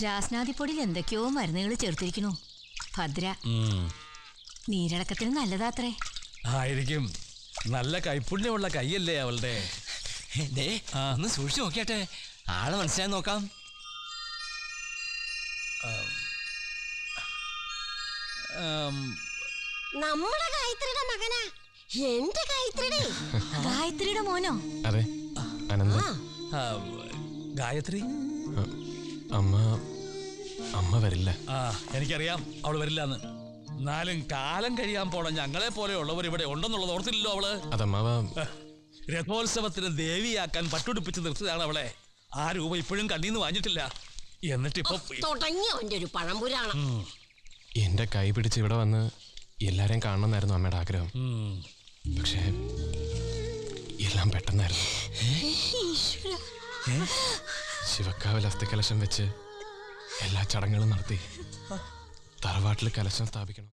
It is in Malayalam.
രാസ്നാദിപ്പൊടിയിൽ എന്തൊക്കെയോ മരുന്നുകൾ ചേർത്തിരിക്കണു ഭദ്ര ഉം. നീരിളക്കത്തിന് നല്ലതാത്രേ ആയിരിക്കും നല്ല കൈപ്പുണ്യമുള്ള കൈയല്ലേ അവളുടെ ദേ ആ. ഒന്ന് സൂക്ഷിച്ചു നോക്കിയാട്ടെ ആളെ മനസ്സിലായി നോക്കാം ആം, നമ്മുടെ ഗായത്രിയുടെ മകനാ എന്റെ ഗായത്രിയുടെ ഗായത്രിയുടെ മോനോ അതെ അനന്ത ആ, ഗായത്രി അ- അമ്മ അമ്മ വരില്ല ആ എനിക്കറിയാം അവള് വരില്ലാന്ന് എന്നാലും കാലം കഴിയാൻ പോണ ഞങ്ങളെ പോലെയുള്ളവർ ഇവിടെ ഉണ്ടെന്നുള്ളത് ഓർത്തില്ലല്ലോ അവള് അതമ്മാവ രഥോത്സവത്തിന് ദേവിയാക്കാൻ പട്ടുടുപ്പിച്ച് നിർത്തിയതാണ് അവളെ ആ രൂപ ഇപ്പോഴും കണ്ണീന്ന് വാങ്ങിയിട്ടില്ല എന്നിട്ടിപ്പോ തുടങ്ങി അവന്റെ ഒരു പഴംപുരാണം ഉം, എന്റെ കൈ പിടിച്ച് ഇവിടെ വന്ന് എല്ലാരെയും കാണണമെന്നായിരുന്നു അമ്മയുടെ ആഗ്രഹം ഉം. പക്ഷേ എല്ലാം പെട്ടെന്നായിരുന്നു ശിവക്കാവിൽ അസ്ഥികലശം വെച്ച് എല്ലാ ചടങ്ങുകളും നടത്തി തറവാട്ടിൽ കലശം സ്ഥാപിക്കണം